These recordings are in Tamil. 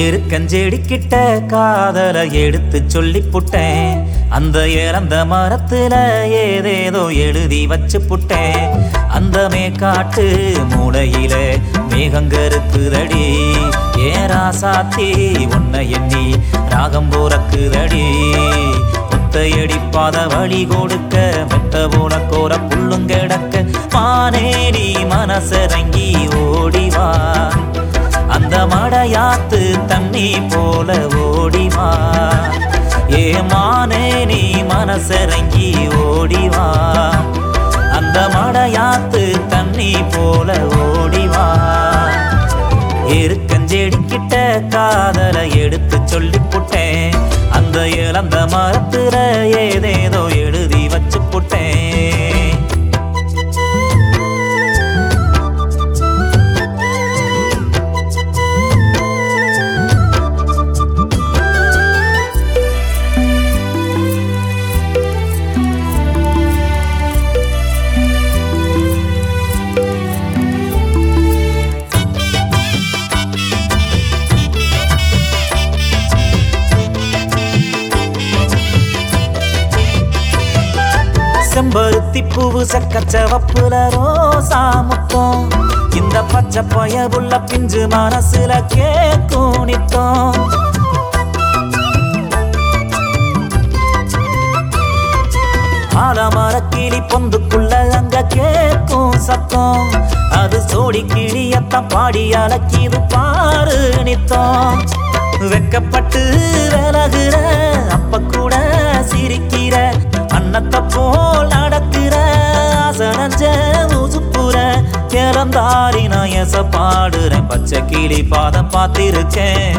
இருக்கஞ்செடி கிட்ட காதல எடுத்து சொல்லி புட்டேன் அந்த இறந்த மரத்துல ஏதேதோ எழுதி வச்சு புட்டேன் அந்த மேக்காட்டு மூளையில மேகங்கருக்குதடி ஏராசாத்தி உன்னை எண்ணி ராகம் போறக்குதடி முத்தையடி பாத வழி கொடுக்க மெத்த போல கோர புல்லும் கிடக்க மானேடி மனசரங்கி ஓடிவா அந்த மடையாத்து தண்ணி போல ஓடிவா ஏ மானே நீ மனசரங்கி ஓடிவா அந்த மடையாத்து தண்ணி போல ஓடிவா இருக்கஞ்செடி கிட்ட காதல எடுத்து சொல்லி புட்டேன் அந்த இழந்த மரத்துல ஏதேதோ எழுதி வச்சு புட்டேன் செம்பருத்தி பூவு சக்கச்சவப்புல ரோசா முத்தம் இந்த பச்சை பயவுள்ள பிஞ்சு மனசுல கேக்கும் நித்தம் ஆலமர கிளி பொந்துக்குள்ள அங்க கேக்கும் சத்தம் அது சோடி கிளியத்தான் பாடி அலக்கிது பாரு நித்தம் வெக்கப்பட்டு விலகுற அப்ப கூட சிரிக்கிற அன்னத்தை போல் நடக்கிற அசனஞ்ச உசுப்புற இறந்தாரி நான் எச பாடுறேன் பச்சை கிளி பாதம் பார்த்திருக்கேன்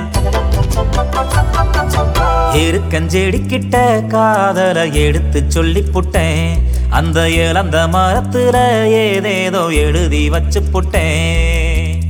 இருக்கஞ்செடி கிட்ட காதல எடுத்து சொல்லி புட்டேன் அந்த இழந்த மரத்துல ஏதேதோ எழுதி வச்சு புட்டேன்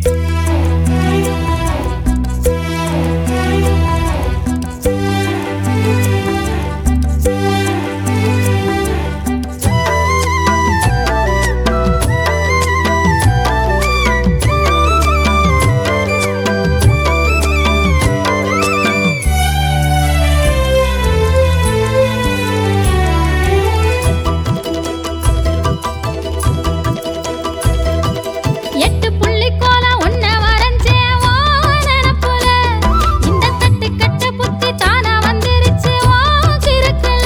எட்டு புள்ளி கோலம் ஒன்ன வரைஞ்சேன் வா நினப்புல. இந்த தட்டு கட்ட புத்தி தானா வந்துருச்சு வா கிறுக்குல.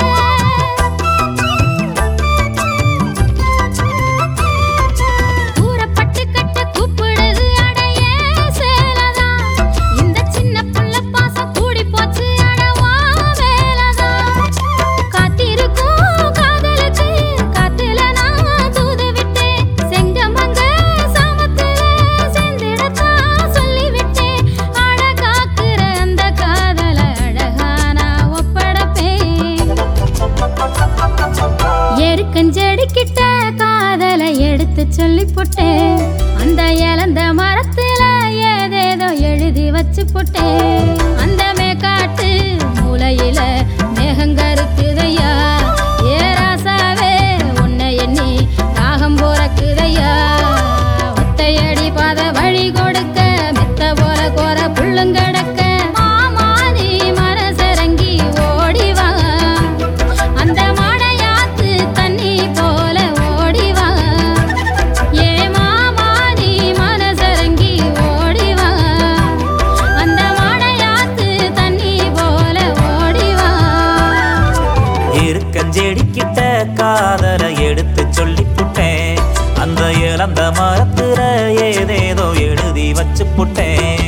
தூரப்பட்டு கட்ட கூப்பிடுது அட ஏன் சேலதான். இந்த சின்ன புள்ள பாசம் கூடி போச்சு அட வா வேலதான். காத்திருக்கும் காதலுக்கு காத்துல நான் தூது விட்டேன் செங்கமங்க சாமத்துல செந்திடத்தான் சொல்லிவிட்டேன் அட காக்குற அந்த காதல அழகா நான் ஒப்படைப்பேன் எருக்கஞ்செடி கிட்ட காதல எடுத்து சொல்லி போட்டேன் அந்த இழந்த மரத்துல ஏதேதோ எழுதி வச்சு போட்டேன் அந்த மேக்காட்டு மூலையில மேகங்கருக்குதையா ஏராசாவே உன்னை எண்ணி தாகம் போறக்குதையா ஒத்தையடி பாத வழி கொடுக்க மெத்த போல கோர புள்ளுங்கடக்க மாமா நீ மனசரங்கி ஓடிவா அந்த மடையாத்து தண்ணி போல ஓடிவா ஏ மாமா நீ மனசரங்கி ஓடிவா அந்த மடையாத்து தண்ணி போல ஓடிவா இருக்கஞ்செடி கிட்ட காதல எடுத்து சொல்லி புட்டேன் அந்த இழந்த மரத்துல ஏதேதோ எழுதி வச்சு புட்டேன்